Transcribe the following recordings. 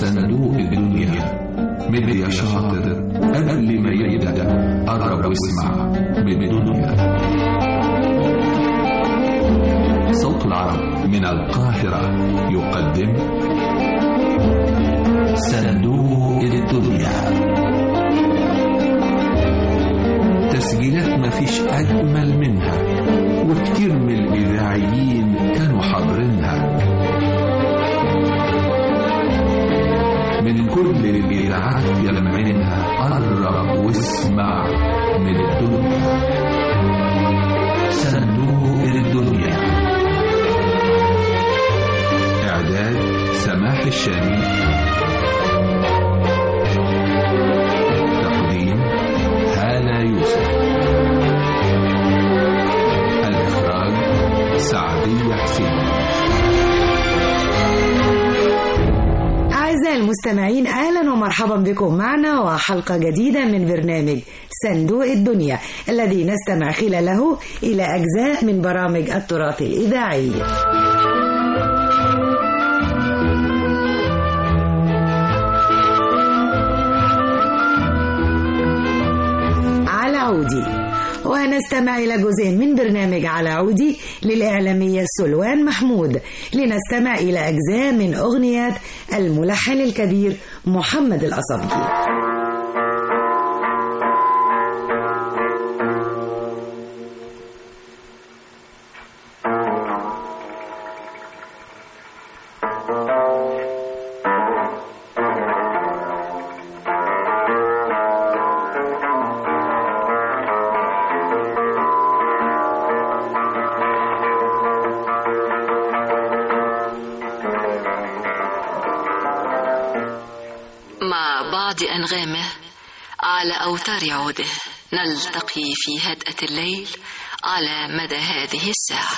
صندوق الدنيا مد يا شاطر قبل ما يبدأ قرب واسمع بالدنيا صوت العرب من القاهرة يقدم صندوق الدنيا تسجيلات مفيش أجمل منها وكتير من الإذاعيين كانوا حاضرينها من كل الإذاعات يلمعينها قرب واسمع من الدنيا صندوق الدنيا إعداد سماح الشامي تقديم هالة يوسف الإخراج سعدية حسين أعزائي المستمعين أهلا ومرحبا بكم معنا وحلقة جديدة من برنامج صندوق الدنيا الذي نستمع خلاله إلى أجزاء من برامج التراث الإذاعي على عودي ونستمع إلى جزء من برنامج على عودي للإعلامية سلوان محمود لنستمع إلى أجزاء من أغنيات الملحن الكبير محمد الأصبجي مع بعض أنغامه على أوتار عوده نلتقي في هدأة الليل على مدى هذه الساعة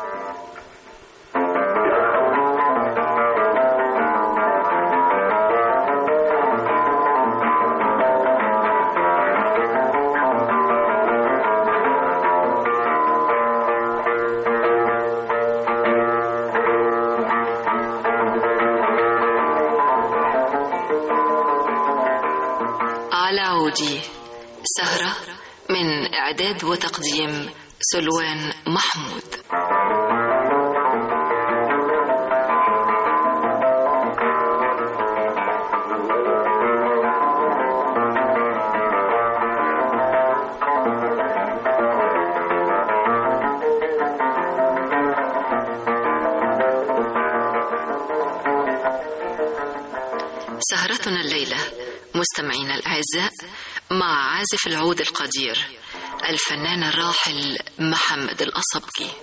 على عودي سهرة من إعداد وتقديم سلوان محمود سهرتنا الليلة مستمعينا الأعزاء مع عازف العود القدير الفنان الراحل محمد الأصبجي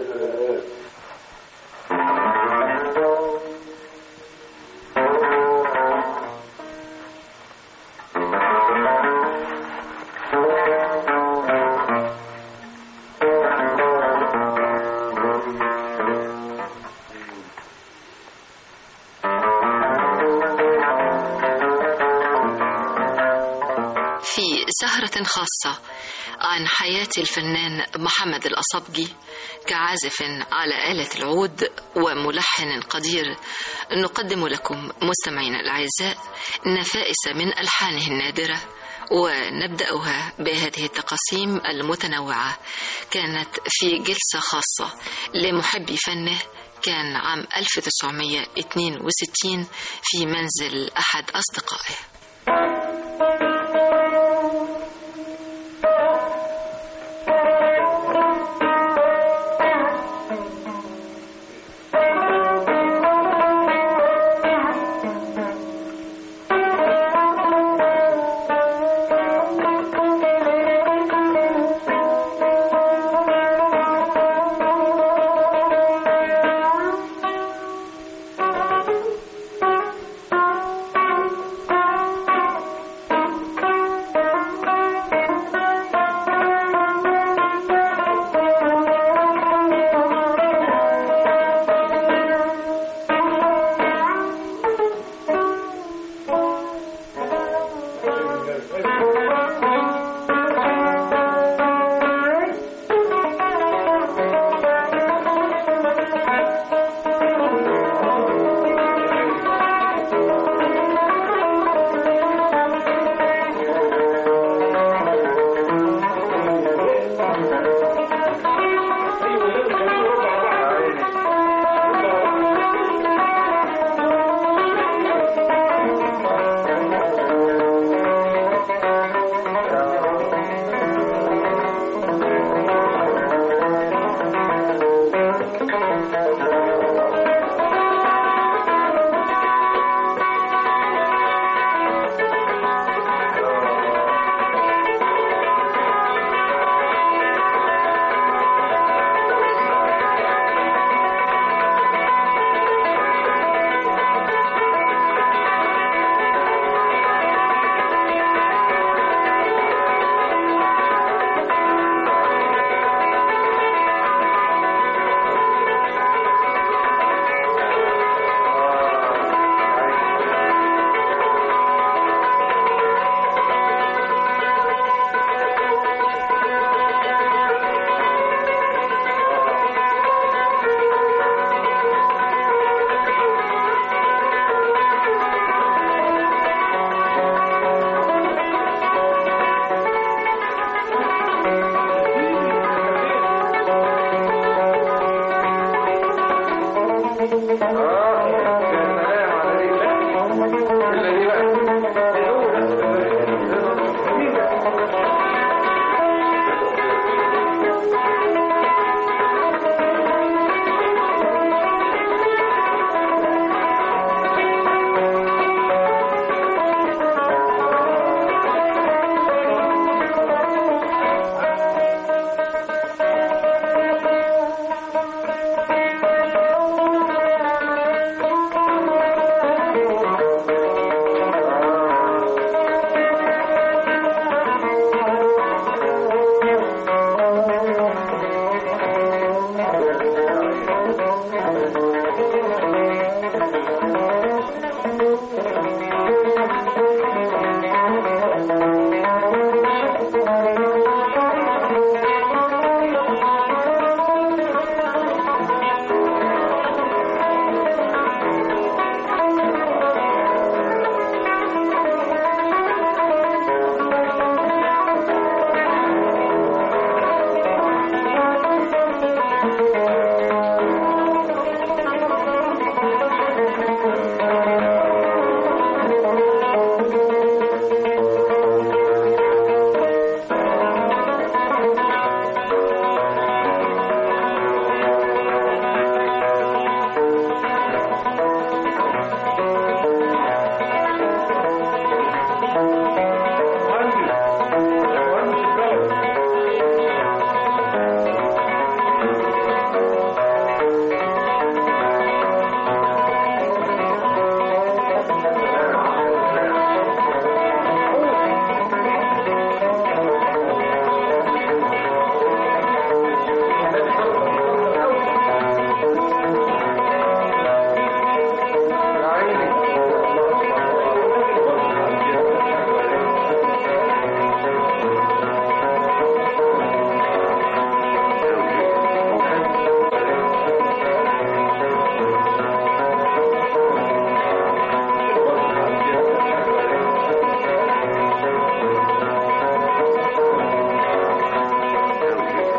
في سهرة خاصة عن حياة الفنان محمد الأصبجي كعازف على آلة العود وملحن قدير نقدم لكم مستمعينا الأعزاء نفائس من ألحانه النادرة ونبدأها بهذه التقاسيم المتنوعة كانت في جلسة خاصة لمحبي فنه كان عام 1962 في منزل أحد أصدقائه Thank you.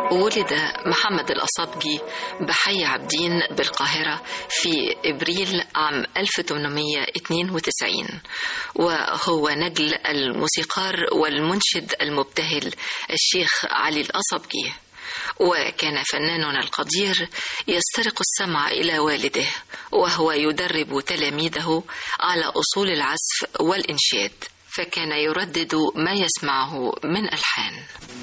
ولد محمد الأصابجي بحي عابدين بالقاهرة في إبريل عام 1892 وهو نجل الموسيقار والمنشد المبتهل الشيخ علي الأصابجي وكان فناننا القدير يسترق السمع إلى والده وهو يدرب تلاميذه على أصول العزف والإنشاد فكان يردد ما يسمعه من ألحان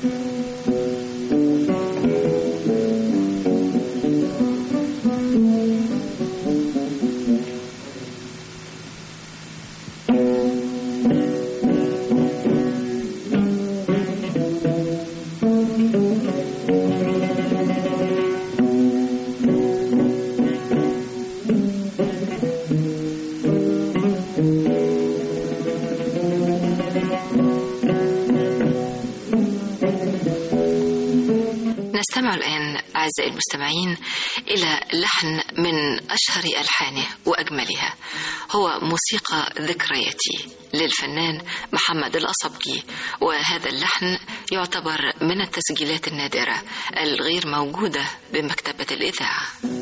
نستمع الآن أعزائي المستمعين إلى لحن من أشهر ألحانه وأجملها هو موسيقى ذكرياتي للفنان محمد الأصبجي وهذا اللحن يعتبر من التسجيلات النادرة الغير موجودة بمكتبة الإذاعة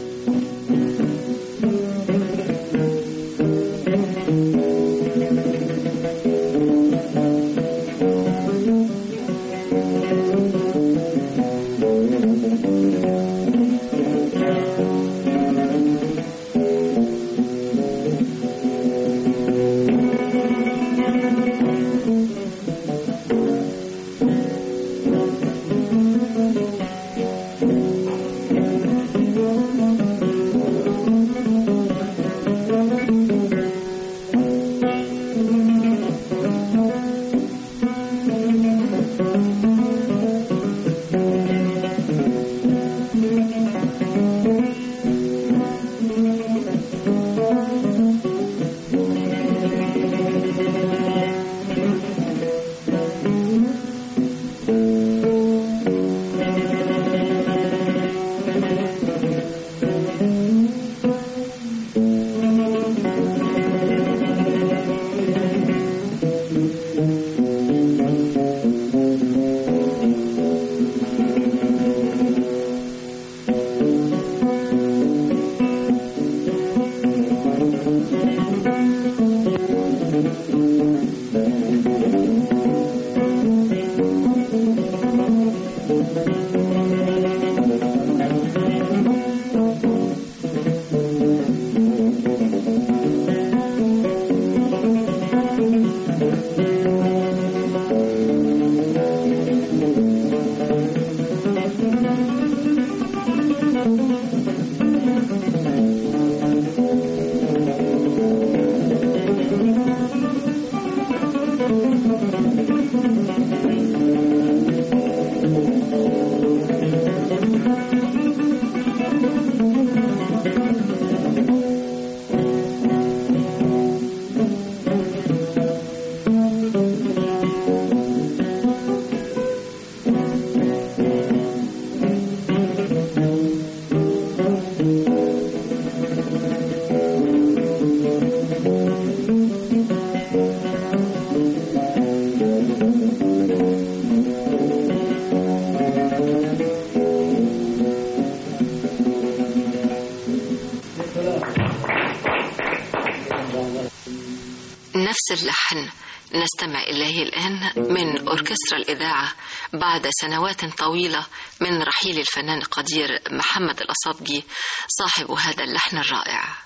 نفس اللحن نستمع إليه الآن من أوركسترا الإذاعة بعد سنوات طويلة من رحيل الفنان القدير محمد الأصابجي صاحب هذا اللحن الرائع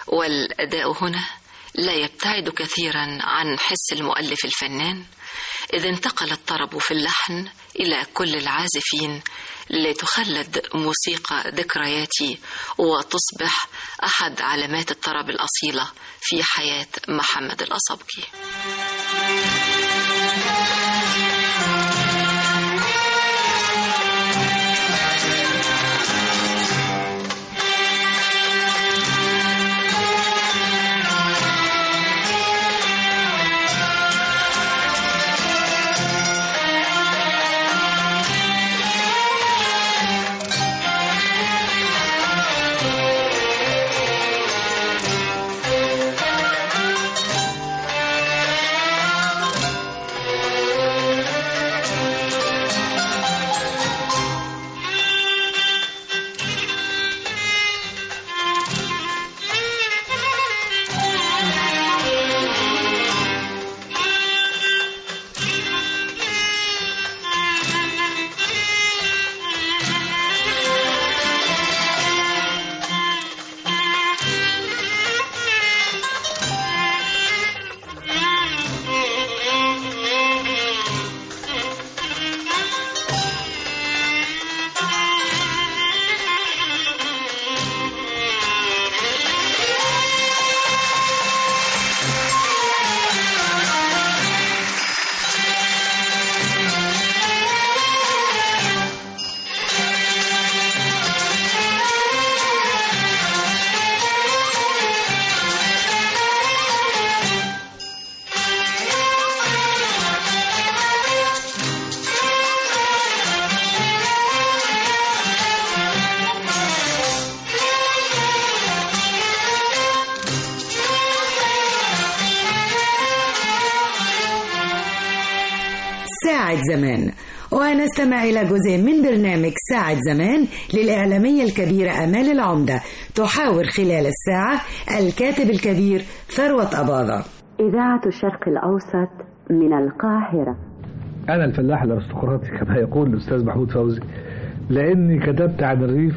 والأداء هنا لا يبتعد كثيرا عن حس المؤلف الفنان إذ انتقل الطرب في اللحن إلى كل العازفين لتخلد موسيقى ذكرياتي وتصبح أحد علامات الطرب الأصيلة في حياة محمد الأصبجي ساعة زمان وهنستمع إلى جزء من برنامج ساعة زمان للإعلامية الكبيرة أمال العمدة تحاور خلال الساعة الكاتب الكبير ثروت أباظة إذاعة الشرق الأوسط من القاهرة أنا الفلاح الأرستقراطي كما يقول الأستاذ محمود فوزي لأني كتبت عن الريف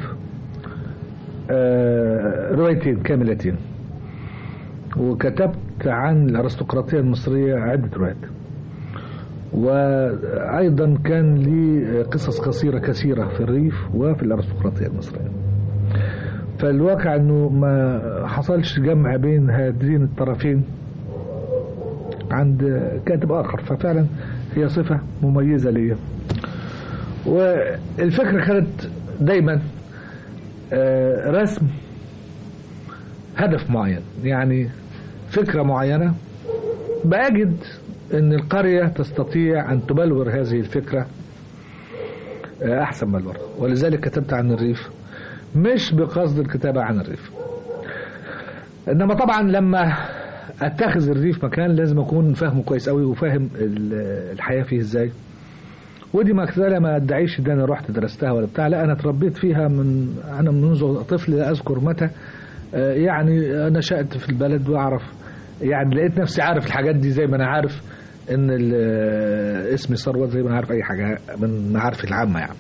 آه، روايتين كاملتين وكتبت عن الأرستقراطية المصرية عدة روايات وأيضا كان لي قصص قصيرة كثيرة في الريف وفي الأرستقراطية المصرية فالواقع أنه ما حصلش جمع بين هذين الطرفين عند كاتب آخر ففعلا هي صفة مميزة لي والفكرة كانت دايما آه، رسم هدف معين يعني فكرة معينة بأجد أن القرية تستطيع أن تبلور هذه الفكرة آه، أحسن بلورة ولذلك كتبت عن الريف مش بقصد الكتابة عن الريف إنما طبعا لما أتخذ الريف مكان لازم أكون فاهمه كويس قوي وفاهم ال- الحياة فيه إزاي ودي مسألة ما ادعيش ان انا رحت درستها ولا بتاع لا انا اتربيت فيها من انا منذ طفل لا اذكر متى آه، يعني نشأت في البلد واعرف يعني لقيت نفسي عارف الحاجات دي زي ما انا عارف ان ال- آه، اسمي ثروت زي ما انا عارف اي حاجة من معارفي العامة يعني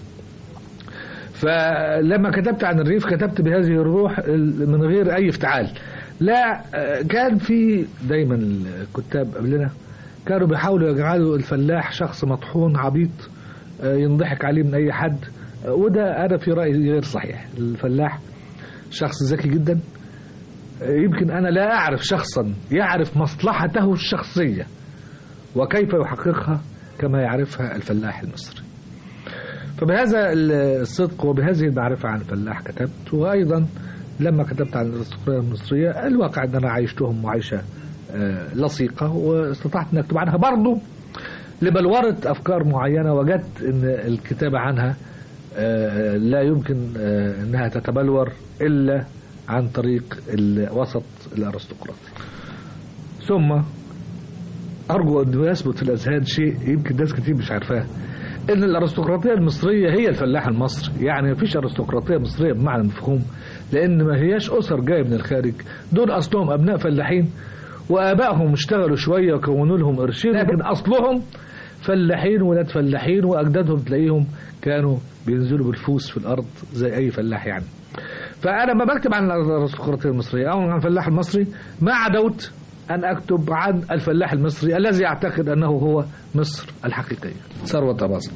فلما كتبت عن الريف كتبت بهذه الروح ال- من غير اي افتعال لا آه، كان في دايما الكتاب قبلنا كانوا بيحاولوا يجعلوا الفلاح شخص مطحون عبيط آه، ينضحك عليه من اي حد آه، وده انا في رايي غير صحيح الفلاح شخص ذكي جدا آه، يمكن انا لا اعرف شخصا يعرف مصلحته الشخصيه وكيف يحققها كما يعرفها الفلاح المصري فبهذا الصدق وبهذه المعرفة عن الفلاح كتبت وأيضا لما كتبت عن الأرستقراطية المصرية الواقع أن أنا عايشتهم معيشة آه، لصيقة واستطعت أن أكتب عنها برضو لبلورة أفكار معينة وجدت أن الكتابة عنها آه، لا يمكن آه، أنها تتبلور إلا عن طريق الوسط الأرستقراطي ثم أرجو أن يثبت في الأذهان شيء يمكن ناس كتير مش عارفاه ان الارستقراطيه المصريه هي الفلاح المصري يعني مفيش ارستقراطيه مصريه بمعنى مفهوم لان ما هياش اسر جايه من الخارج دول اصلهم ابناء فلاحين وابائهم اشتغلوا شويه وكونوا لهم قرشين لكن اصلهم فلاحين ولاد فلاحين واجدادهم تلاقيهم كانوا بينزلوا بالفوس في الارض زي اي فلاح يعني فانا لما بكتب عن الارستقراطيه المصريه او عن الفلاح المصري ما عدوت ان اكتب عن الفلاح المصري الذي يعتقد انه هو مصر الحقيقيه ثروه أباظة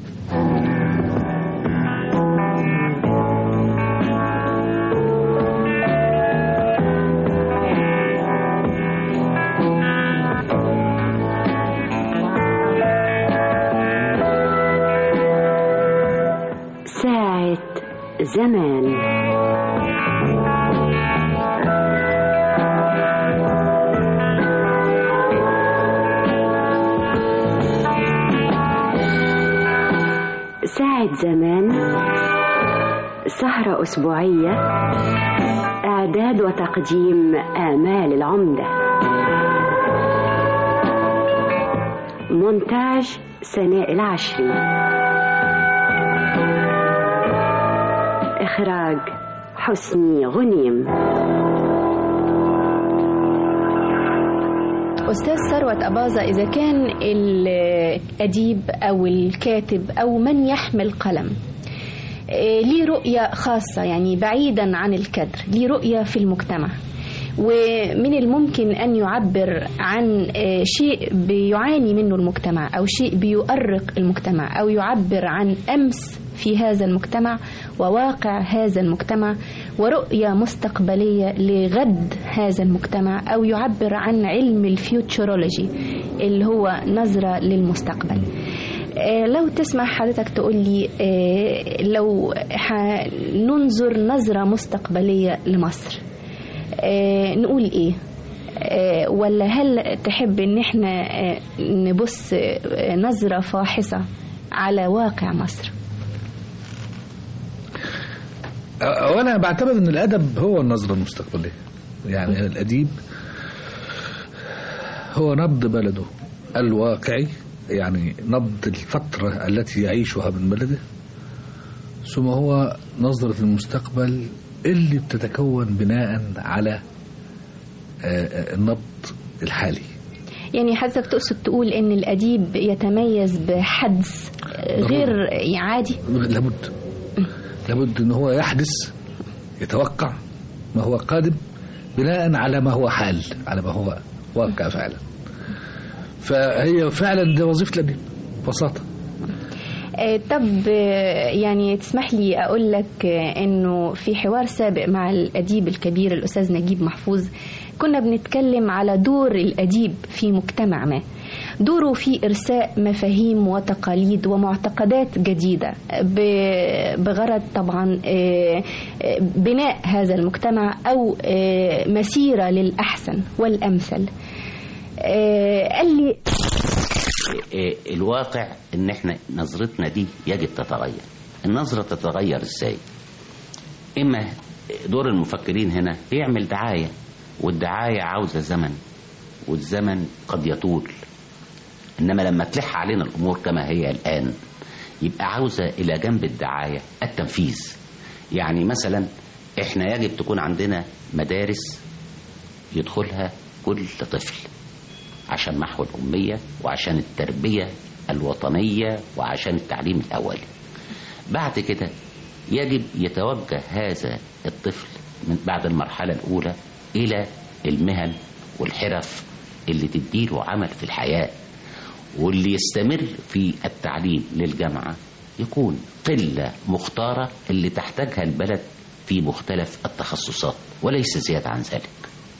ساعة زمان ساعة زمان سهرة أسبوعية إعداد وتقديم آمال العمدة مونتاج سناء العشري إخراج حسني غنيم أستاذ ثروت أباظة إذا كان الأديب أو الكاتب أو من يحمل قلم آه، ليه رؤية خاصة يعني بعيدا عن الكدر ليه رؤية في المجتمع ومن الممكن أن يعبر عن آه، شيء بيعاني منه المجتمع أو شيء بيؤرق المجتمع أو يعبر عن أمس في هذا المجتمع وواقع هذا المجتمع ورؤية مستقبلية لغد هذا المجتمع أو يعبر عن علم الفيوتشرولوجي اللي هو نظرة للمستقبل آه، لو تسمح حضرتك تقول لي آه، لو ننظر نظرة مستقبلية لمصر آه، نقول ايه آه، ولا هل تحب ان احنا آه، نبص آه، نظرة فاحصة على واقع مصر وانا بعتبر ان الادب هو النظره المستقبليه يعني الاديب هو نبض بلده الواقعي يعني نبض الفترة التي يعيشها من بلده ثم هو نظرة المستقبل اللي بتتكون بناء على آه، آه، النبض الحالي يعني حضرتك تقصد تقول ان الاديب يتميز بحدس غير عادي لابد لابد ان هو يحدث يتوقع ما هو قادم بناء على ما هو حال على ما هو واقع فعلا فهي فعلا دي وظيفه الاديب ببساطه آه، طب آه، يعني تسمح لي اقول لك آه، انه في حوار سابق مع الاديب الكبير الاستاذ نجيب محفوظ كنا بنتكلم على دور الاديب في مجتمع ما دوره في ارساء مفاهيم وتقاليد ومعتقدات جديده ب- بغرض طبعا آه، آه، بناء هذا المجتمع او آه، مسيره للاحسن والامثل آه، قال لي إيه، الواقع ان احنا نظرتنا دي يجب تتغير النظرة تتغير ازاي اما دور المفكرين هنا بيعمل دعاية والدعاية عاوزة زمن والزمن قد يطول انما لما تلح علينا الامور كما هي الان يبقى عاوزة الى جنب الدعاية التنفيذ يعني مثلا احنا يجب تكون عندنا مدارس يدخلها كل طفل عشان محو الأمية وعشان التربية الوطنية وعشان التعليم الأولي بعد كده يجب يتوجه هذا الطفل من بعد المرحلة الأولى إلى المهن والحرف اللي تديله عمل في الحياة واللي يستمر في التعليم للجامعة يكون قلة مختارة اللي تحتاجها البلد في مختلف التخصصات وليس زيادة عن ذلك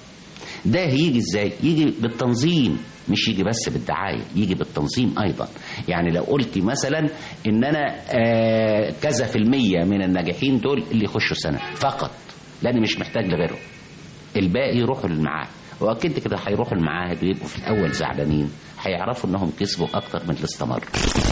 ده هيجي ازاي يجي بالتنظيم مش يجي بس بالدعايه يجي بالتنظيم ايضا يعني لو قلت مثلا ان انا آه كذا في المية من الناجحين دول اللي يخشوا سنه فقط لاني مش محتاج لغيرهم الباقي يروحوا للمعاهد واكيد كده هيروحوا المعاهد ويبقوا في الاول زعلانين هيعرفوا انهم كسبوا اكتر من اللي استمروا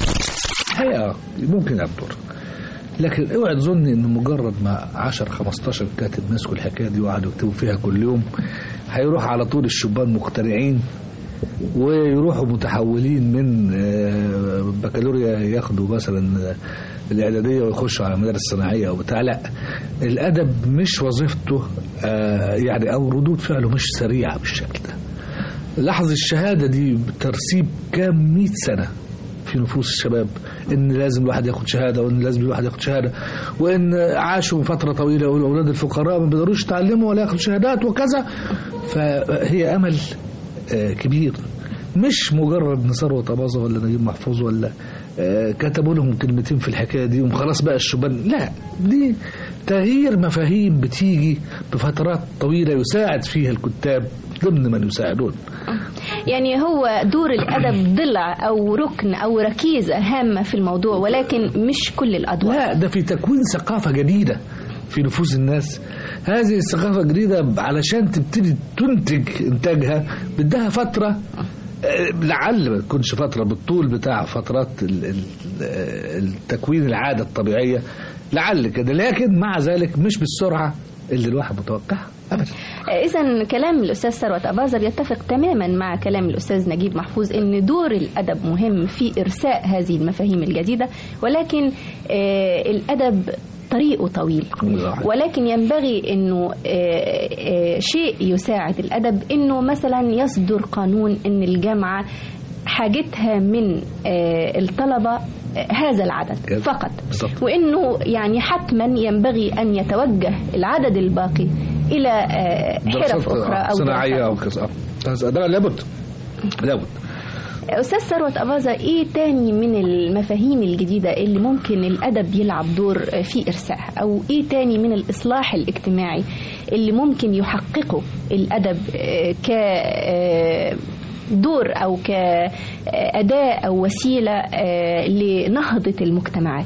الحقيقه ممكن يلعب دور لكن اوعى تظن انه مجرد ما 10 15 كاتب مسكوا الحكايه دي وقعدوا يكتبوا فيها كل يوم هيروح على طول الشبان مقتنعين ويروحوا متحولين من آه، بكالوريا ياخدوا مثلا آه، الاعداديه ويخشوا على مدارس صناعيه او بتاع لا الادب مش وظيفته آه، يعني او ردود فعله مش سريعه بالشكل ده لحظة الشهادة دي بترسيب كام مئة سنة في نفوس الشباب ان لازم الواحد ياخد شهاده وان لازم الواحد ياخد شهاده وان عاشوا فتره طويله والاولاد الفقراء ما بيقدروش يتعلموا ولا ياخدوا شهادات وكذا فهي امل آه، كبير مش مجرد ان ثروه اباظه ولا نجيب محفوظ ولا آه، كتبوا لهم كلمتين في الحكايه دي وخلاص بقى الشبان لا دي تغيير مفاهيم بتيجي بفترات طويله يساعد فيها الكتاب ضمن من يساعدون يعني هو دور الأدب ضلع أو ركن أو ركيزة هامة في الموضوع ولكن مش كل الأدوار لا ده في تكوين ثقافة جديدة في نفوس الناس هذه الثقافة الجديدة علشان تبتدي تنتج إنتاجها بدها فترة آه، لعل ما تكونش فترة بالطول بتاع فترات ال- ال- آه، التكوين العادة الطبيعية لعل كده لكن مع ذلك مش بالسرعة اللي الواحد متوقعها أبدا إذا كلام الأستاذ ثروت أباظر يتفق تماما مع كلام الأستاذ نجيب محفوظ أن دور الأدب مهم في إرساء هذه المفاهيم الجديدة ولكن آه، الأدب طريقه طويل ولكن ينبغي انه آه، آه، شيء يساعد الادب انه مثلا يصدر قانون ان الجامعه حاجتها من آه، الطلبه آه، هذا العدد كده. فقط بالظبط. وانه يعني حتما ينبغي ان يتوجه العدد الباقي الى آه، حرف دراسات اخرى او صناعية دراسات أو كذا آه. ده لابد لابد استاذ ثروت اباظه ايه تاني من المفاهيم الجديده اللي ممكن الادب يلعب دور في ارسائها او ايه تاني من الاصلاح الاجتماعي اللي ممكن يحققه الادب آه، ك آه، دور او كاداه او وسيله آه، لنهضه المجتمعات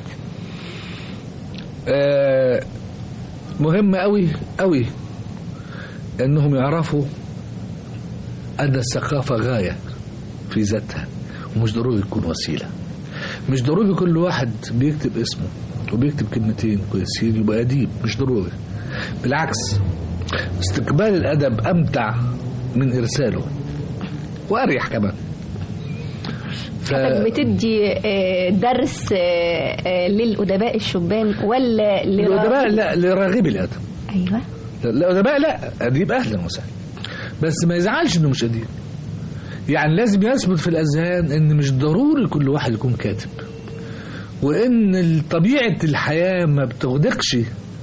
آه، مهم قوي قوي انهم يعرفوا ان الثقافه غايه في ذاتها ومش ضروري تكون وسيله مش ضروري كل واحد بيكتب اسمه وبيكتب كلمتين كويسين يبقى اديب مش ضروري بالعكس استقبال الادب امتع من ارساله واريح كمان ف... حضرتك بتدي آه، درس آه، آه، للأدباء الشبان ولا الأدباء لراغب؟ لا لراغبي الأدب أيوه الأدباء لا أديب أهلا وسهلا بس ما يزعلش إنه مش أديب يعني لازم يثبت في الأذهان إن مش ضروري كل واحد يكون كاتب وإن طبيعة الحياة ما بتغدقش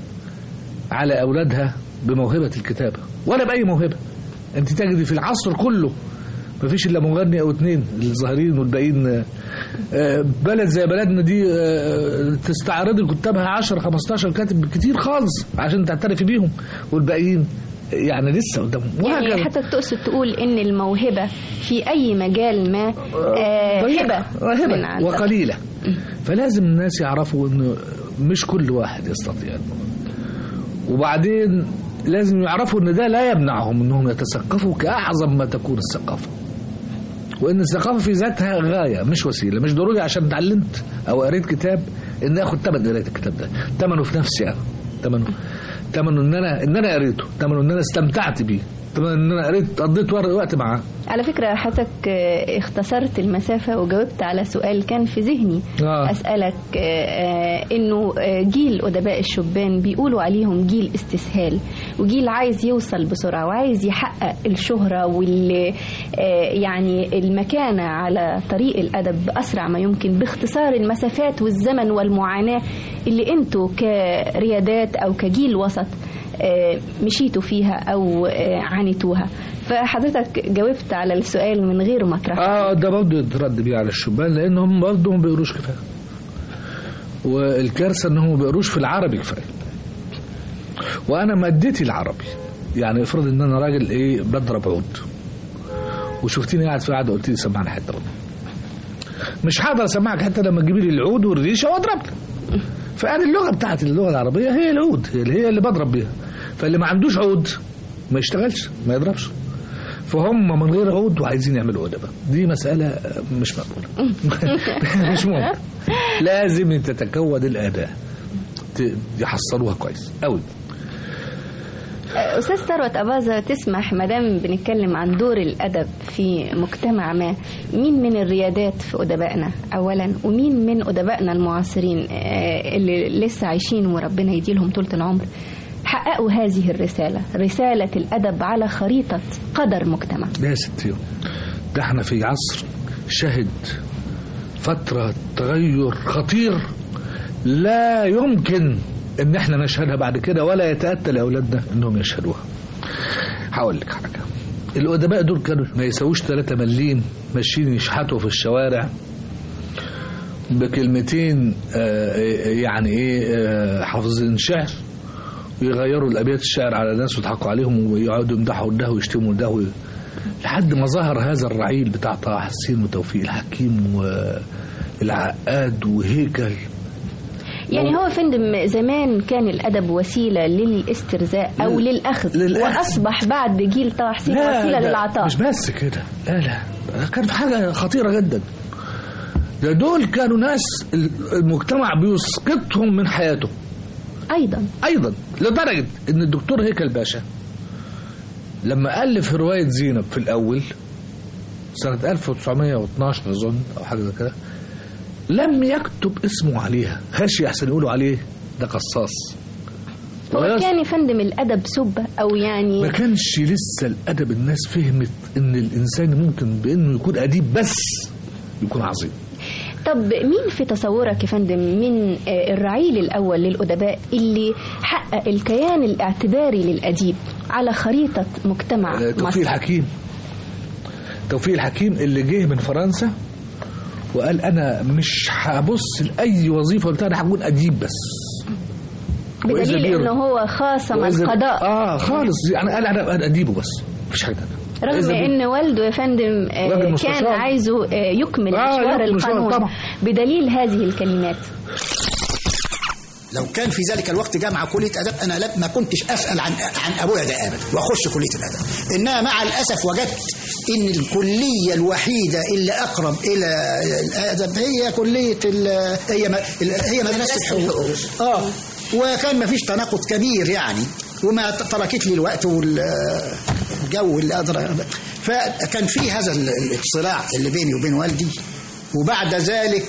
على أولادها بموهبة الكتابة ولا بأي موهبة أنت تجدي في العصر كله ما فيش إلا مغني أو اتنين الظاهرين والباقيين آه، آه، بلد زي بلدنا دي آه، تستعرضي كتابها 10 15 كاتب كتير خالص عشان تعترفي بيهم والباقيين يعني لسه قدامهم يعني وهكذا. حضرتك تقصد تقول إن الموهبة في أي مجال ما آه، ضيقة. هبة هبة من عند- وقليلة فلازم الناس يعرفوا انه مش كل واحد يستطيع الموضوع. وبعدين لازم يعرفوا ان ده لا يمنعهم انهم يتثقفوا كاعظم ما تكون الثقافه وان الثقافه في ذاتها غايه مش وسيله مش ضروري عشان اتعلمت او قريت كتاب ان اخد ثمن قرايه الكتاب ده ثمنه في نفسي انا ثمنه ثمنه ان انا ان انا قريته ثمنه ان انا استمتعت بيه ثمنه ان انا قريت قضيت وقت معاه على فكرة حضرتك آه، اختصرت المسافة وجاوبت على سؤال كان في ذهني آه. أسألك آه، آه، إنه آه، جيل أدباء الشبان بيقولوا عليهم جيل استسهال وجيل عايز يوصل بسرعة وعايز يحقق الشهرة وال آه، يعني المكانة على طريق الأدب بأسرع ما يمكن باختصار المسافات والزمن والمعاناة اللي انتوا كريادات أو كجيل وسط آه، مشيتوا فيها أو آه، عانيتوها فحضرتك جاوبت على السؤال من غير مطرح اه ده برضه يترد بيه على الشبان لانهم برضه ما بيقروش كفايه والكارثه انهم ما بيقروش في العربي كفايه وانا مادتي العربي يعني افرض ان انا راجل ايه بضرب عود وشفتيني قاعد في قاعده قلت لي سمعني حته برضه مش هقدر اسمعك حتى لما تجيبي لي العود والريشه واضرب لك فانا اللغه بتاعتي اللغه العربيه هي العود هي اللي هي اللي بضرب بيها فاللي ما عندوش عود ما يشتغلش ما يضربش فهم من غير عود وعايزين يعملوا أدبة دي مسألة مش مقبولة مش ممكن لازم تتكون الأداة ت- يحصلوها كويس قوي أستاذ ثروت أباظة تسمح مدام بنتكلم عن دور الأدب في مجتمع ما مين من الريادات في أدبائنا أولا ومين من أدبائنا المعاصرين آه، اللي لسه عايشين وربنا يديلهم طولة العمر حققوا هذه الرسالة رسالة الأدب على خريطة قدر مجتمع يا ستي ده احنا في عصر شهد فترة تغير خطير لا يمكن ان احنا نشهدها بعد كده ولا يتأتى لأولادنا انهم يشهدوها هقول لك حاجة الأدباء دول كانوا ما يساووش 3 مليم ماشيين يشحتوا في الشوارع بكلمتين آه، يعني ايه آه، حافظين شعر ويغيروا الابيات الشعر على ناس ويضحكوا عليهم ويقعدوا يمدحوا ده ويشتموا ده وي... لحد ما ظهر هذا الرعيل بتاع طه حسين وتوفيق الحكيم والعقاد وهيكل يعني هو فندم زمان كان الأدب وسيلة للاسترزاء أو لل- للأخذ للأخذ. وأصبح بعد جيل طه حسين وسيلة لا، للعطاء مش بس كده لا لا كان في حاجة خطيرة جدا ده دول كانوا ناس المجتمع بيسقطهم من حياته أيضا ايضا لدرجه ان الدكتور هيكل باشا لما الف روايه زينب في الاول سنه 1912 اظن او حاجه زي كده لم يكتب اسمه عليها خشي احسن يقولوا عليه ده قصاص هو ويص- كان يا فندم الأدب سبة أو يعني ما كانش لسه الادب الناس فهمت ان الانسان ممكن بانه يكون اديب بس يكون عظيم طب مين في تصورك يا فندم من آه، الرعيل الأول للأدباء اللي حقق الكيان الاعتباري للأديب على خريطة مجتمع آه، توفيق مصر الحكيم توفيق الحكيم اللي جه من فرنسا وقال انا مش هبص لاي وظيفه بتاع انا هكون اديب بس وإذا بدليل بير- انه هو خاصم وإذا- القضاء اه خالص يعني قال انا أبقى اديبه بس مفيش حاجه تانية. رغم إذا بير- ان والده يا فندم آه، راجل كان مستشار. عايزه آه، يكمل آه، مشوار يكمل مشوار القانون طبعا. بدليل هذه الكلمات لو كان في ذلك الوقت جامعة كلية أدب أنا لا- ما كنتش أسأل عن عن أبويا ده أبدا وأخش كلية الأدب إنما مع الأسف وجدت إن الكلية الوحيدة اللي أقرب إلى الأدب هي كلية ال- هي م- ال- هي مدرسة الحقوق آه وكان ما فيش تناقض كبير يعني وما تركت لي الوقت والجو اللي أقدر فكان في هذا ال- الصراع اللي بيني وبين والدي وبعد ذلك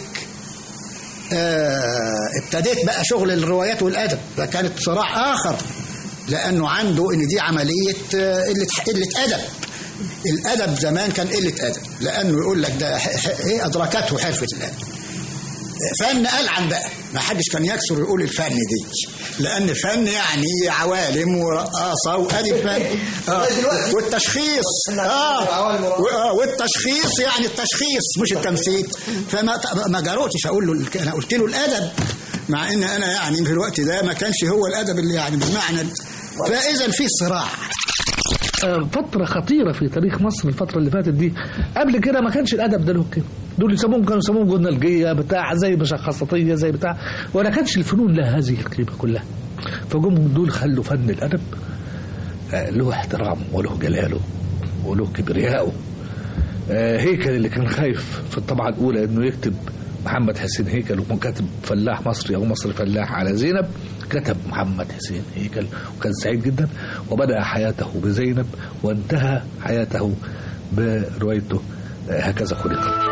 آه، ابتديت بقى شغل الروايات والادب ده كانت صراع اخر لانه عنده ان دي عمليه آه، قله قله ادب الادب زمان كان قله ادب لانه يقول لك ده ح- ح- ايه ادركته حرفه الادب فن ألعن بقى ما حدش كان يكسر يقول الفن دي لأن الفن يعني عوالم ورقاصة وأدي فن آه. والتشخيص آه. و- آه. والتشخيص يعني التشخيص مش التمثيل فما ما جرؤتش أقول له الك- أنا قلت له الأدب مع إن أنا يعني في الوقت ده ما كانش هو الأدب اللي يعني بالمعنى فإذا في صراع آه، فترة خطيرة في تاريخ مصر الفترة اللي فاتت دي قبل كده ما كانش الأدب ده له قيمة دول يسموهم كانوا يسموهم جورنالجية بتاع زي مشخصاتية زي بتاع ولا كانش الفنون لها هذه القيمة كلها فجم دول خلوا فن الأدب آه، له احترامه وله جلاله وله كبريائه آه، هيكل اللي كان خايف في الطبعة الأولى إنه يكتب محمد حسين هيكل وكان كاتب فلاح مصري أو مصري فلاح على زينب كتب محمد حسين هيكل وكان سعيد جدا وبدأ حياته بزينب وانتهى حياته بروايته آه، هكذا خلقت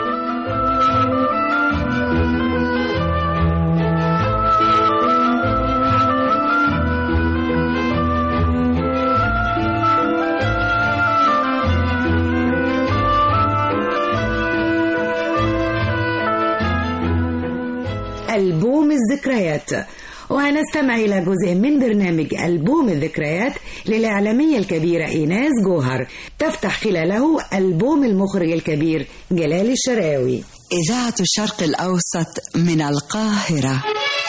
ألبوم الذكريات وهنستمع إلى جزء من برنامج ألبوم الذكريات للإعلامية الكبيرة إيناس جوهر تفتح خلاله ألبوم المخرج الكبير جلال الشراوي إذاعة الشرق الأوسط من القاهرة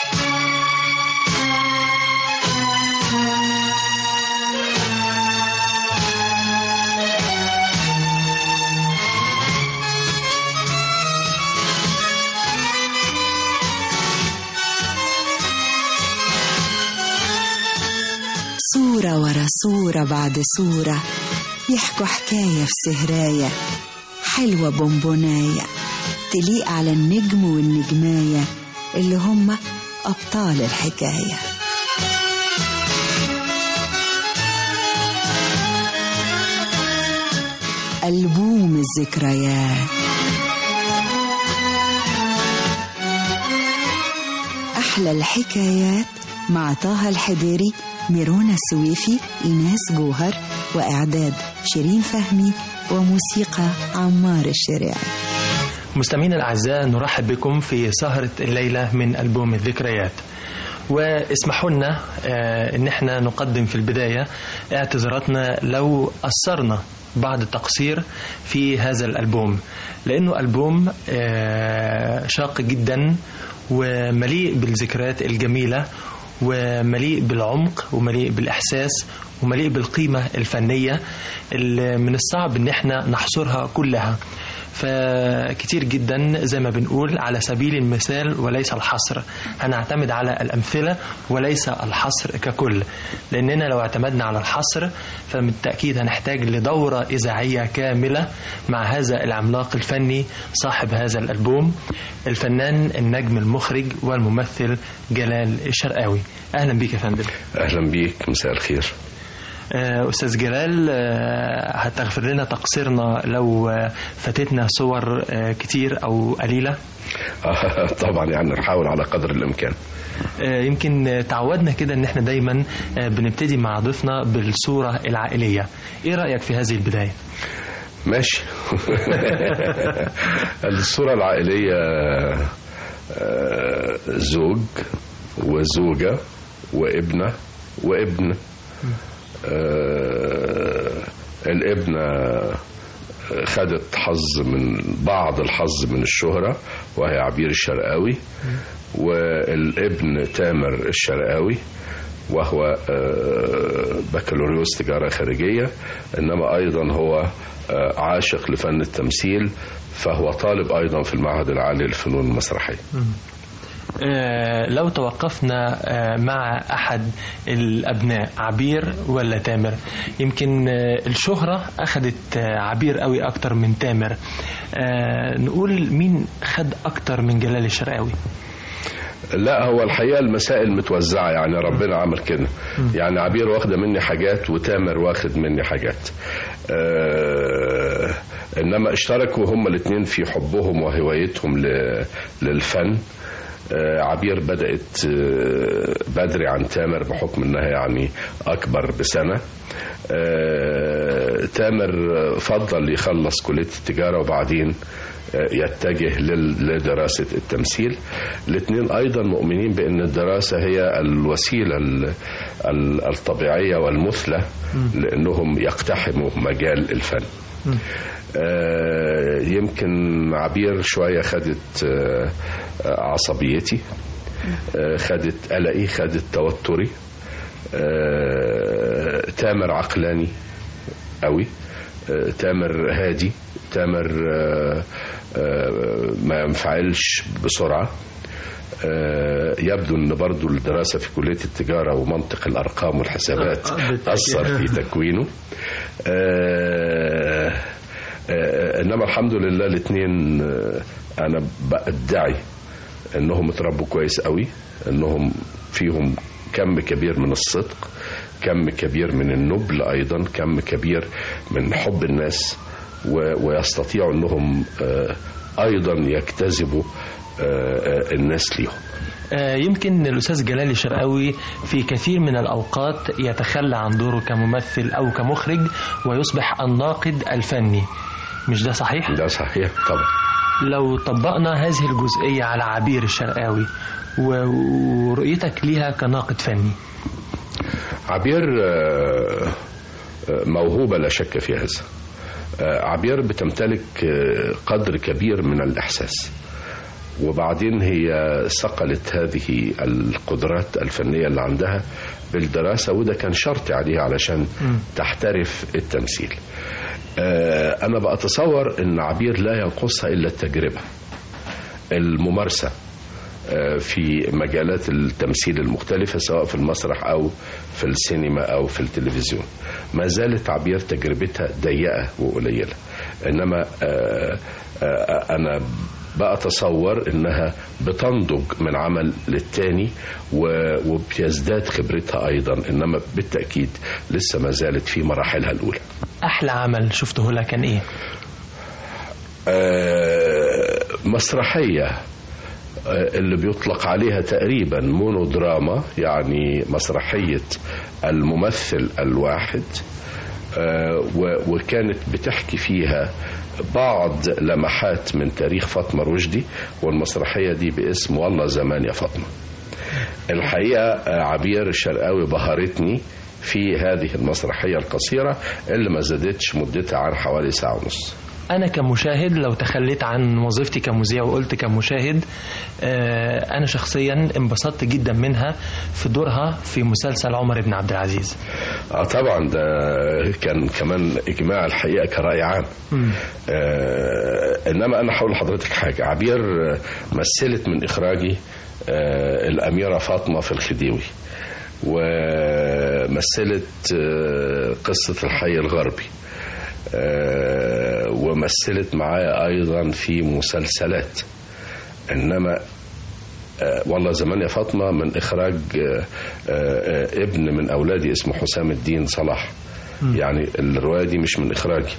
صورة ورا صورة بعد صورة يحكوا حكاية في سهراية حلوة بونبوناية تليق على النجم والنجماية اللي هم أبطال الحكاية ألبوم الذكريات أحلى الحكايات مع طه الحديري ميرونا السويفي إيناس جوهر وإعداد شيرين فهمي وموسيقى عمار الشريعي مستمعينا الأعزاء نرحب بكم في سهرة الليلة من ألبوم الذكريات واسمحوا لنا آه، ان احنا نقدم في البداية اعتذاراتنا لو أثرنا بعض التقصير في هذا الألبوم لأنه ألبوم آه، شاق جدا ومليء بالذكريات الجميلة ومليء بالعمق ومليء بالإحساس ومليء بالقيمة الفنية اللي من الصعب ان احنا نحصرها كلها فكتير جدا زي ما بنقول على سبيل المثال وليس الحصر هنعتمد على الأمثلة وليس الحصر ككل لأننا لو اعتمدنا على الحصر فبالتأكيد هنحتاج لدورة إذاعية كاملة مع هذا العملاق الفني صاحب هذا الألبوم الفنان النجم المخرج والممثل جلال الشرقاوي أهلا بيك يا فندم اهلا بيك مساء الخير آه، أستاذ جلال آه، هتغفر لنا تقصيرنا لو آه، فاتتنا صور آه، كتير أو قليلة آه، طبعا يعني نحاول على قدر الامكان آه، يمكن آه، تعودنا كده ان احنا دايما آه، بنبتدي مع ضيفنا بالصورة العائلية ايه رأيك في هذه البداية ماشي الصورة العائلية آه، زوج وزوجة وابنة وابن آه، الابنة خدت حظ من بعض الحظ من الشهرة وهي عبير الشرقاوي والابن تامر الشرقاوي وهو آه، بكالوريوس تجارة خارجية إنما أيضا هو آه، عاشق لفن التمثيل فهو طالب أيضا في المعهد العالي للفنون المسرحية آه، لو توقفنا آه، مع أحد الأبناء عبير ولا تامر يمكن آه، الشهرة أخذت آه، عبير قوي أكتر من تامر آه، نقول مين خد أكتر من جلال الشرقاوي لا هو الحقيقة المسائل متوزعة يعني ربنا عمل كده يعني عبير واخدة مني حاجات وتامر واخد مني حاجات آه، انما اشتركوا هما الاثنين في حبهم وهوايتهم ل- للفن آه، عبير بدأت آه، بدري عن تامر بحكم انها يعني اكبر بسنة آه، تامر فضل يخلص كلية التجارة وبعدين آه، يتجه لل- لدراسة التمثيل الاثنين أيضا مؤمنين بأن الدراسة هي الوسيلة ال- ال- الطبيعية والمثلى لأنهم يقتحموا مجال الفن آه، يمكن عبير شوية خدت آه، آه، عصبيتي آه، خدت قلقي خدت توتري آه، تامر عقلاني قوي آه، تامر هادي تامر آه، آه، ما ينفعلش بسرعة آه، يبدو ان برضو الدراسة في كلية التجارة ومنطق الارقام والحسابات آه، بالتأكيد. اثر في تكوينه آه، آه، انما الحمد لله الاثنين انا بدعي انهم اتربوا كويس قوي انهم فيهم كم كبير من الصدق كم كبير من النبل ايضا كم كبير من حب الناس و- ويستطيعوا انهم آه، ايضا يجتذبوا آه، آه، الناس ليهم آه، يمكن الأستاذ جلال الشرقاوي في كثير من الأوقات يتخلى عن دوره كممثل أو كمخرج ويصبح الناقد الفني مش ده صحيح؟ ده صحيح طبعا لو طبقنا هذه الجزئية على عبير الشرقاوي و- ورؤيتك ليها كناقد فني عبير آه، آه، موهوبة لا شك في هذا آه، عبير بتمتلك آه، قدر كبير من الإحساس وبعدين هي صقلت هذه القدرات الفنية اللي عندها بالدراسة وده كان شرط عليها علشان تحترف التمثيل آه، أنا بأتصور أن عبير لا ينقصها إلا التجربة الممارسة آه، في مجالات التمثيل المختلفة سواء في المسرح أو في السينما أو في التلفزيون ما زالت عبير تجربتها ضيقة وقليلة إنما آه، آه، أنا بأتصور إنها بتنضج من عمل للتاني و- وبيزداد خبرتها أيضا إنما بالتأكيد لسه ما زالت في مراحلها الأولى أحلى عمل شفته لها كان إيه؟ آه، مسرحية آه، اللي بيطلق عليها تقريبا مونودراما يعني مسرحية الممثل الواحد آه، و- وكانت بتحكي فيها بعض لمحات من تاريخ فاطمة رشدي والمسرحية دي باسم والله زمان يا فاطمة الحقيقة آه، عبير الشرقاوي بهرتني في هذه المسرحية القصيرة اللي ما زادتش مدتها عن حوالي ساعة ونص أنا كمشاهد لو تخليت عن وظيفتي كمذيع وقلت كمشاهد آه، أنا شخصيا انبسطت جدا منها في دورها في مسلسل عمر بن عبد العزيز اه طبعا ده كان كمان اجماع الحقيقه كراي عام آه انما انا هقول لحضرتك حاجه عبير آه، مثلت من اخراجي آه الاميره فاطمه في الخديوي ومثلت آه قصه الحي الغربي آه ومثلت معايا ايضا في مسلسلات انما آه، والله زمان يا فاطمة من إخراج آه، آه، آه، ابن من أولادي اسمه حسام الدين صلاح يعني الرواية دي مش من إخراجي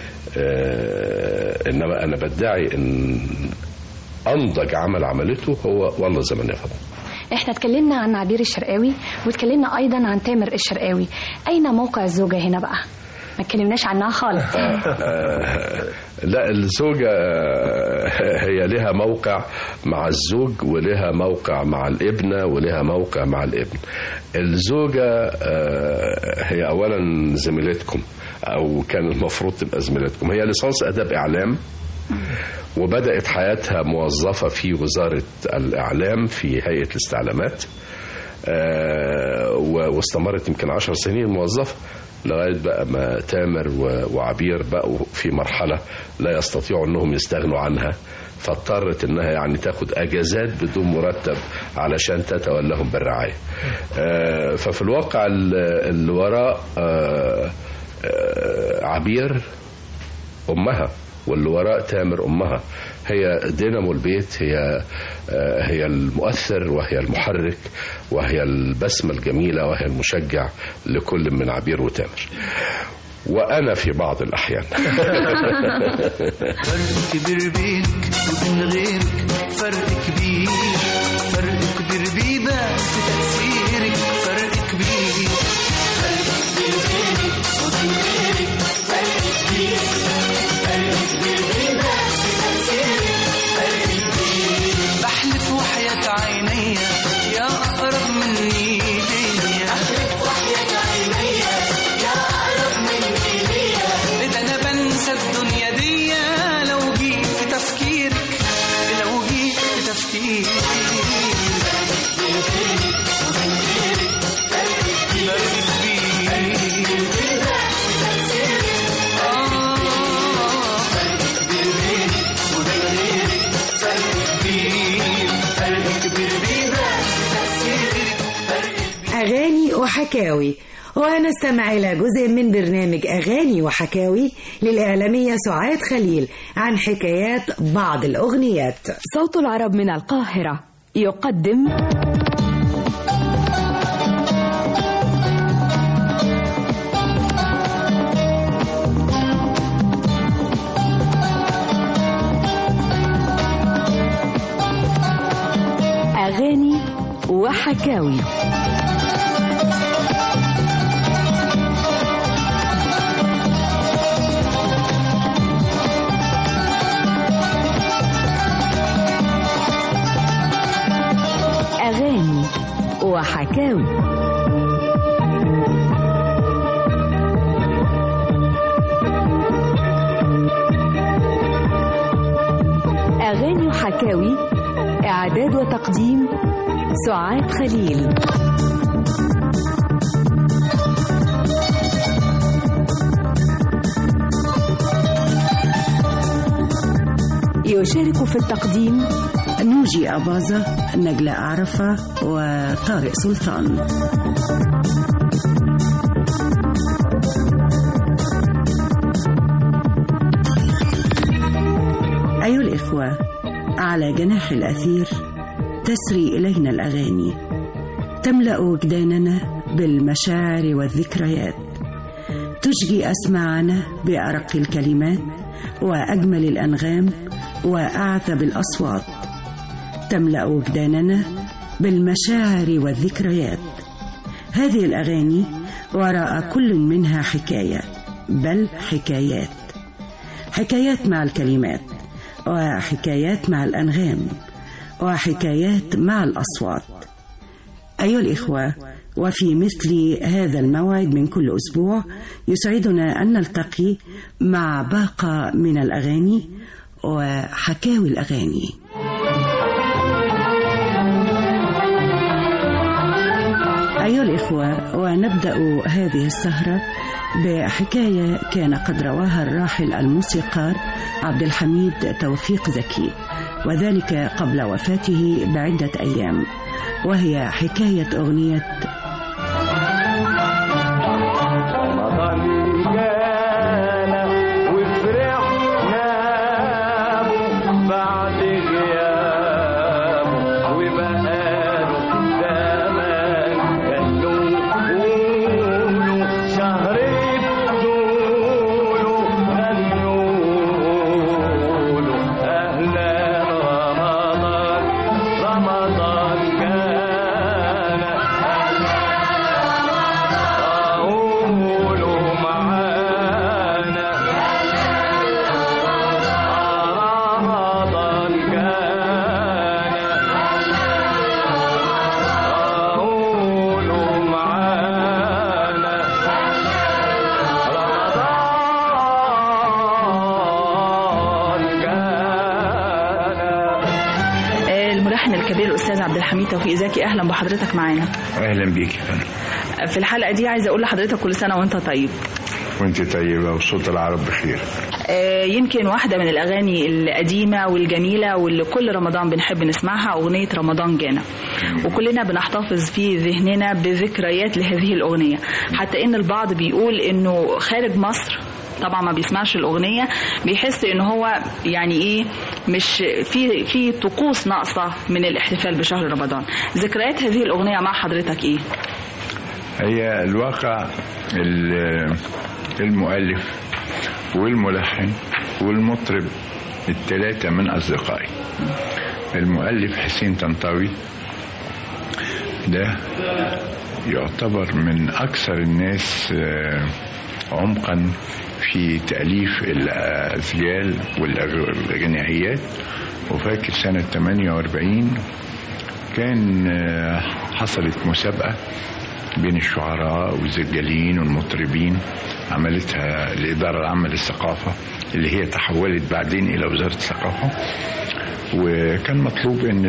آه، إنما أنا بدعي إن أنضج عمل عملته هو والله زمان يا فاطمة احنا اتكلمنا عن عبير الشرقاوي واتكلمنا ايضا عن تامر الشرقاوي اين موقع الزوجه هنا بقى ما اتكلمناش عنها خالص آه، لا الزوجة آه، هي لها موقع مع الزوج ولها موقع مع الابنة ولها موقع مع الابن الزوجة آه، هي أولا زميلتكم أو كان المفروض تبقى زميلتكم هي ليسانس أداب إعلام وبدأت حياتها موظفة في وزارة الإعلام في هيئة الاستعلامات آه، و- واستمرت يمكن عشر سنين موظفة لغاية بقى ما تامر و- وعبير بقوا في مرحلة لا يستطيعوا أنهم يستغنوا عنها فاضطرت انها يعني تاخد اجازات بدون مرتب علشان تتولاهم بالرعايه. آه، ففي الواقع ال- اللي وراء آه، آه، عبير امها واللي وراء تامر امها هي دينامو البيت هي آه، هي المؤثر وهي المحرك وهي البسمه الجميله وهي المشجع لكل من عبير وتامر وأنا في بعض الأحيان فرق كبير بينك وبين غيرك فرق كبير فرق كبير بيبان في تأثيرك فرق كبير فرق كبير بينك وبين غيرك فرق كبير فرق كبير بيبان في تأثيرك فرق كبير بحلف وحياة عيني يا أقرب مني ليا بحلف وحياة عيني يا أقرب مني ليا ده أنا بنسى الدنيا دي لو جيت في تفكيرك لو جيت في تفكيرك أغاني وحكاوي ونستمع إلى جزء من برنامج أغاني وحكاوي للإعلامية سعاد خليل عن حكايات بعض الأغنيات صوت العرب من القاهرة يقدم أغاني وحكاوي أغاني وحكاوي أغاني وحكاوي إعداد وتقديم سعاد خليل يشارك في التقديم نوجي أباظة نجلة أعرفة وطارق سلطان أيها الإخوة على جناح الأثير تسري إلينا الأغاني تملأ وجداننا بالمشاعر والذكريات تشجي أسماعنا بأرق الكلمات وأجمل الأنغام وأعذب الأصوات تملأ وجداننا بالمشاعر والذكريات هذه الأغاني وراء كل منها حكاية بل حكايات حكايات مع الكلمات وحكايات مع الأنغام وحكايات مع الأصوات أيها الإخوة وفي مثل هذا الموعد من كل أسبوع يسعدنا أن نلتقي مع باقة من الأغاني وحكاوي الأغاني أيها الإخوة ونبدأ هذه السهرة بحكاية كان قد رواها الراحل الموسيقار عبد الحميد توفيق زكي وذلك قبل وفاته بعدة أيام وهي حكاية أغنية الملحن الكبير الاستاذ عبد الحميد توفيق زكي اهلا بحضرتك معانا اهلا بيك يا فندم في الحلقه دي عايزه اقول لحضرتك كل سنه وانت طيب وانت طيبه وصوت العرب بخير آه، يمكن واحده من الاغاني القديمه والجميله واللي كل رمضان بنحب نسمعها اغنيه رمضان جانا وكلنا بنحتفظ في ذهننا بذكريات لهذه الاغنيه حتى ان البعض بيقول انه خارج مصر طبعا ما بيسمعش الاغنيه بيحس ان هو يعني ايه مش في في طقوس ناقصه من الاحتفال بشهر رمضان ذكريات هذه الاغنيه مع حضرتك ايه هي الواقع ال- المؤلف والملحن والمطرب الثلاثة من أصدقائي المؤلف حسين طنطاوي ده يعتبر من أكثر الناس آه، عمقا في تأليف الأزيال والغنائيات وفاكر سنة 48 كان آه، حصلت مسابقة بين الشعراء والزجالين والمطربين عملتها الإدارة العامة للثقافة اللي هي تحولت بعدين إلى وزارة الثقافة وكان مطلوب ان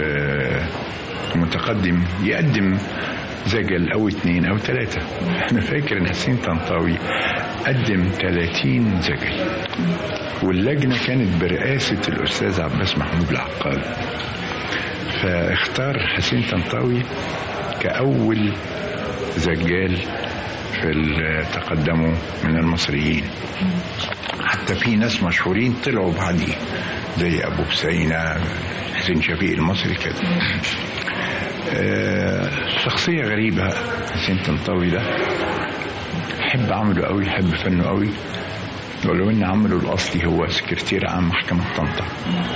المتقدم يقدم زجل او اتنين او تلاتة انا فاكر ان حسين طنطاوي قدم 30 زجل واللجنة كانت برئاسة الأستاذ عباس محمود العقاد فاختار حسين طنطاوي كأول زجال في ال- تقدموا من المصريين حتى في ناس مشهورين طلعوا بعديه زي ابو بسينة حسين شفيق المصري كده آه، شخصية غريبة حسين طنطاوي ده حب عمله قوي حب فنه قوي ولو ان عمله الاصلي هو سكرتير عام محكمة طنطا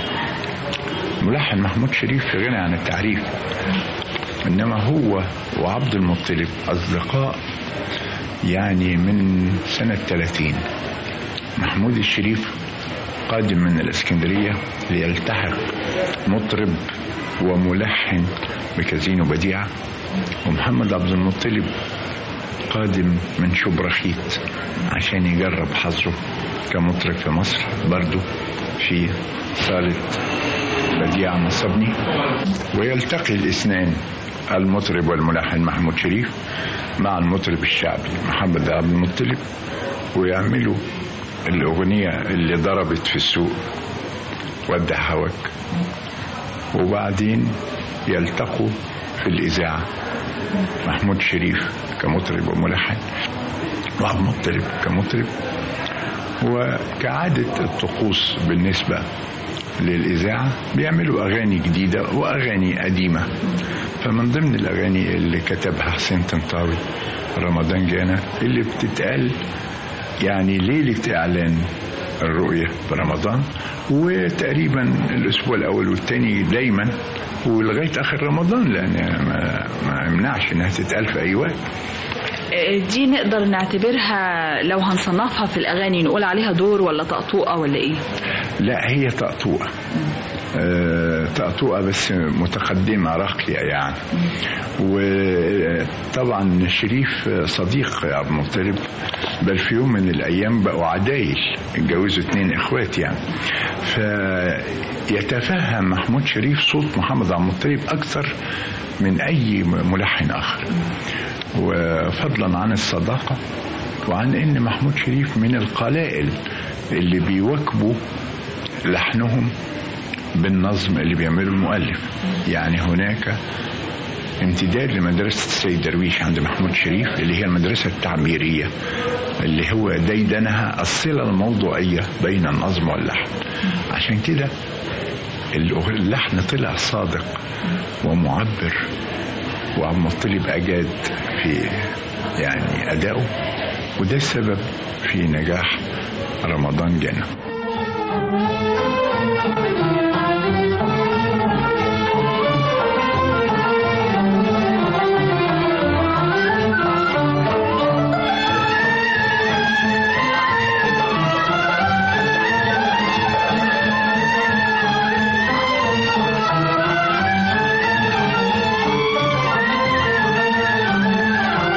ملحن محمود شريف في غنى عن التعريف انما هو وعبد المطلب اصدقاء يعني من سنة 30 محمود الشريف قادم من الاسكندرية ليلتحق مطرب وملحن بكازينو بديعة ومحمد عبد المطلب قادم من شبرخيت عشان يجرب حظه كمطرب في مصر برضه في صالة بديعة مصبني ويلتقي الاثنان المطرب والملحن محمود شريف مع المطرب الشعبي محمد عبد المطلب ويعملوا الأغنية اللي ضربت في السوق ودع هواك وبعدين يلتقوا في الإذاعة محمود شريف كمطرب وملحن وعبد المطلب كمطرب وكعادة الطقوس بالنسبة للإذاعة بيعملوا أغاني جديدة وأغاني قديمة فمن ضمن الأغاني اللي كتبها حسين طنطاوي رمضان جانا اللي بتتقال يعني ليلة إعلان الرؤية برمضان وتقريبا الأسبوع الأول والثاني دايما ولغاية آخر رمضان لأن ما, ما يمنعش إنها تتقال في أي وقت دي نقدر نعتبرها لو هنصنفها في الأغاني نقول عليها دور ولا طقطوقة ولا إيه؟ لا هي طقطوقة آه، طقطوقة بس متقدمة راقية يعني وطبعا شريف صديق عبد المطلب بل في يوم من الأيام بقوا عدايل اتجوزوا اتنين إخوات يعني فيتفهم محمود شريف صوت محمد عبد المطلب أكثر من أي ملحن آخر وفضلا عن الصداقة وعن ان محمود شريف من القلائل اللي بيواكبوا لحنهم بالنظم اللي بيعمله المؤلف يعني هناك امتداد لمدرسة السيد درويش عند محمود شريف اللي هي المدرسة التعبيرية اللي هو ديدنها الصلة الموضوعية بين النظم واللحن عشان كده الأغ- اللحن طلع صادق ومعبر وعبد المطلب أجاد في يعني أدائه وده السبب في نجاح رمضان جانا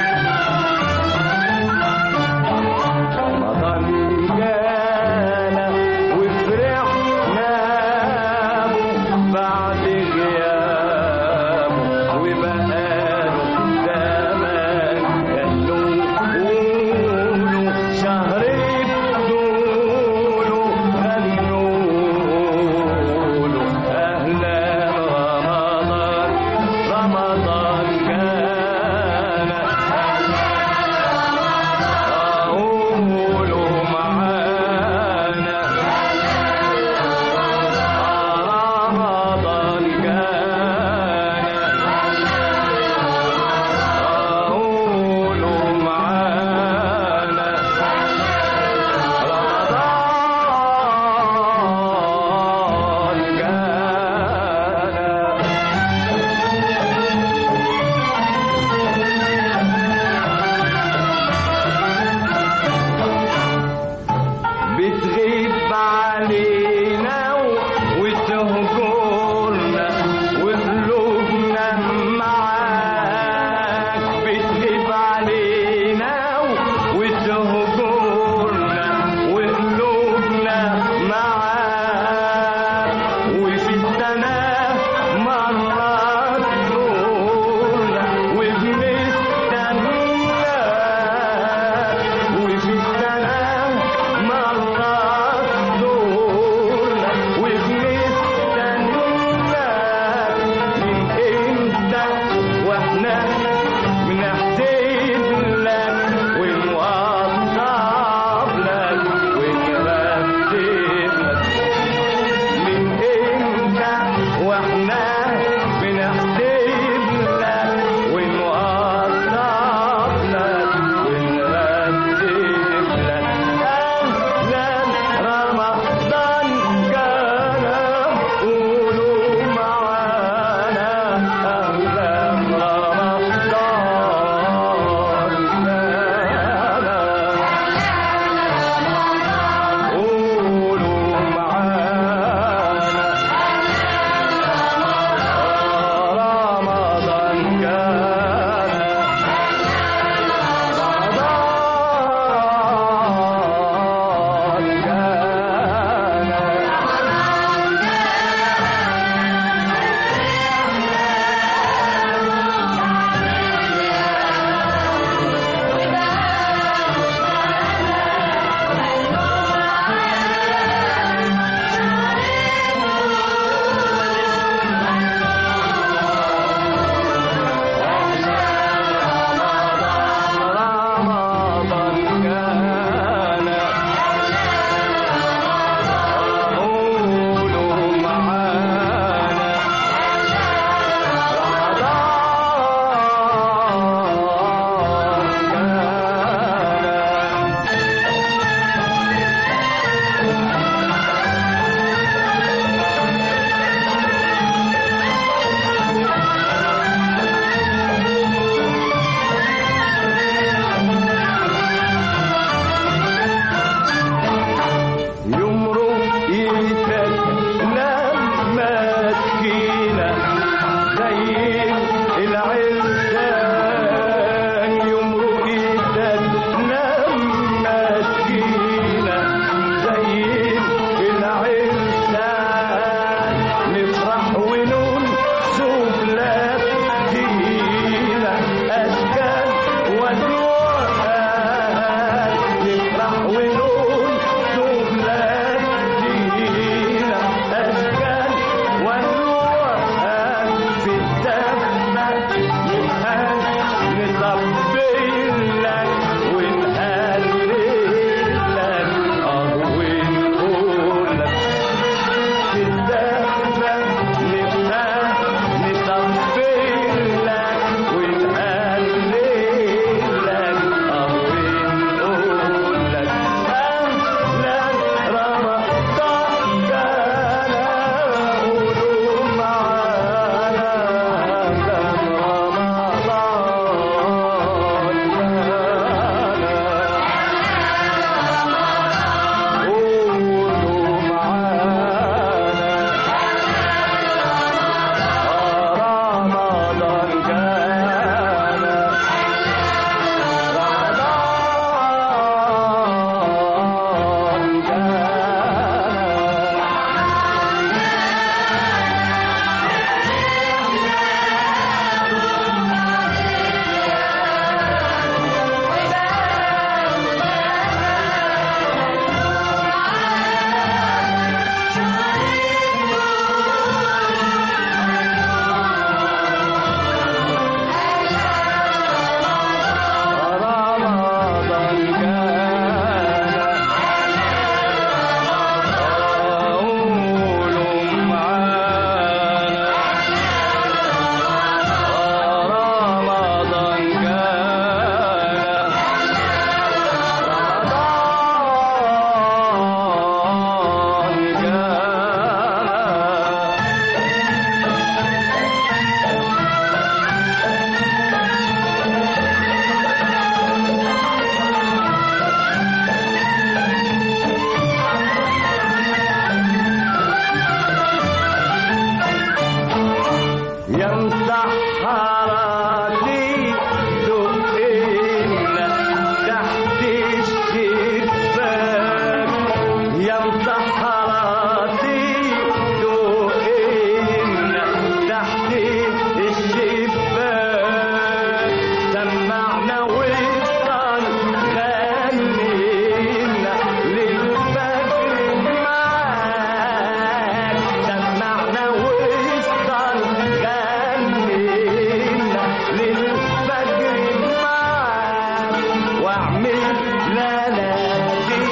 رمضان جانا سمعنا وصل غنينا للفجر معاك سمعنا وصل غنينا للفجر معاك واعمل ليالي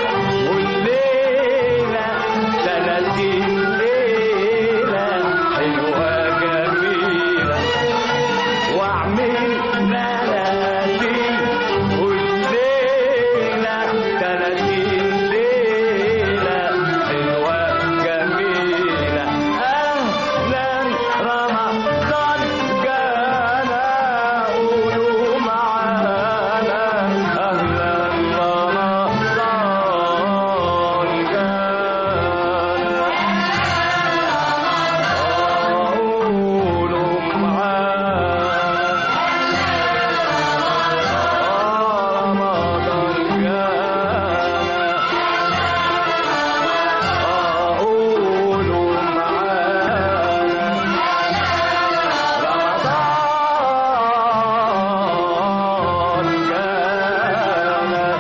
والليلة ثلاثين ليلة حلوة جميلة واعمل ليالي والليلة ثلاثين ليلة حلوة جميلة أهلا رمضان جانا قولوا معانا أهلا رمضان جانا قولوا معانا رمضان جانا قولوا معانا رمضان جانا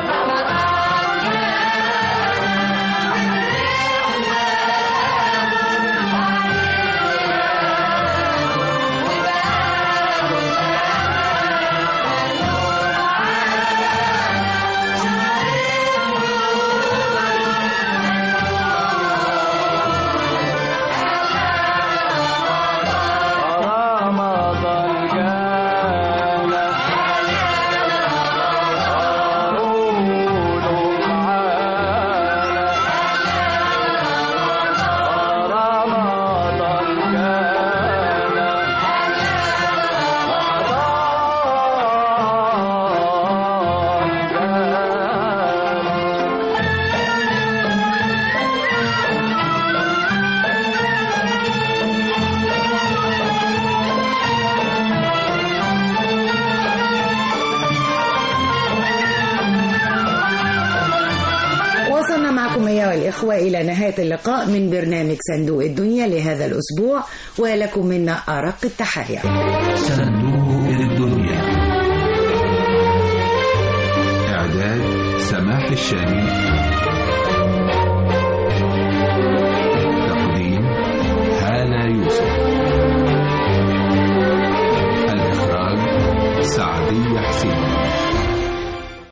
رمضان جانا قولوا معانا رمضان جانا رمضان جانا وصلنا معكم أيها الإخوة إلى نهاية اللقاء من برنامج صندوق الدنيا لهذا الأسبوع ولكم منا أرق التحايا صندوق الدنيا إعداد سماح الشامي